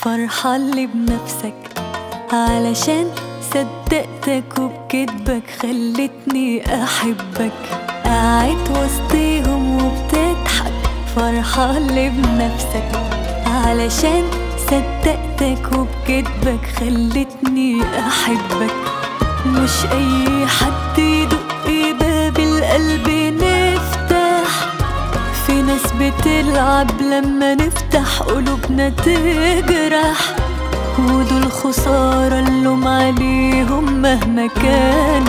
فرحان لي بنفسك علشان صدقتك وبكدبك خلتني أحبك قاعد وسطيهم وبتضحك فرحان لي بنفسك علشان صدقتك وبكدبك خلتني أحبك مش أي حد يدق باب القلب نفتح في ناس بتلعب لما نفتح قلوبنا تجرح ودول خسارة اللوم عليهم مهما كان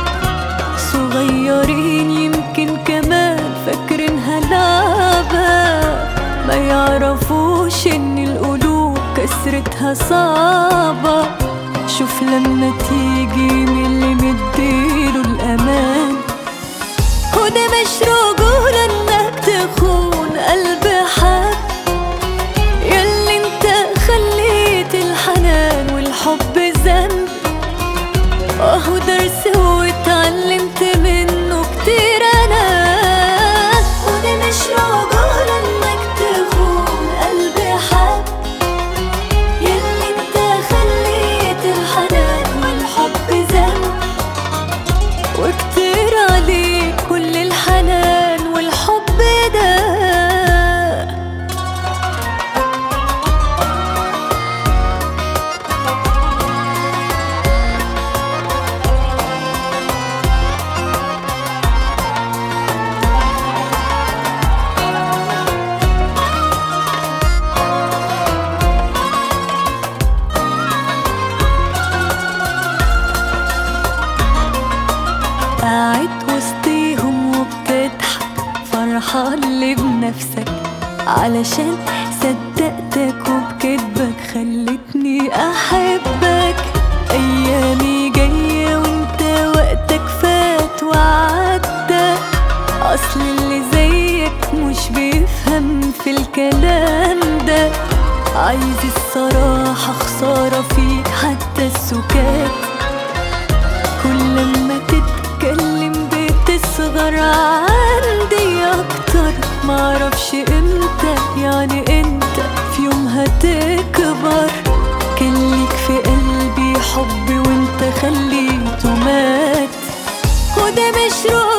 صغيرين يمكن كمان فاكرينها لعبة ما يعرفوش ان القلوب كسرتها صعبة شوف لما تيجي من اللي مديله الأمان وده مش رجولة انك تخون قلب حد ياللي انت خليت الحنان والحب ذنب اهو درس واتعلمت منه كتير انا وده مش رجولة انك تخون قلب حد ياللي انت خليت الحنان والحب ذنب وكتير عليك كل الحنان والحب ده قاعد وسطيهم وبتضحك فرحان لي بنفسك علشان صدقتك وبكدبك خلتني احبك ايامي جاية وانت وقتك فات وعدى اصل اللي زيك مش بيفهم في الكلام ده عايز الصراحة خسارة فيك حتى السكات كل ما تتكلم بتصغر عندي اكتر معرفش امتى يعني انت في يوم هتكبر كان ليك في قلبي حب وانت خليته مات وده مش رؤى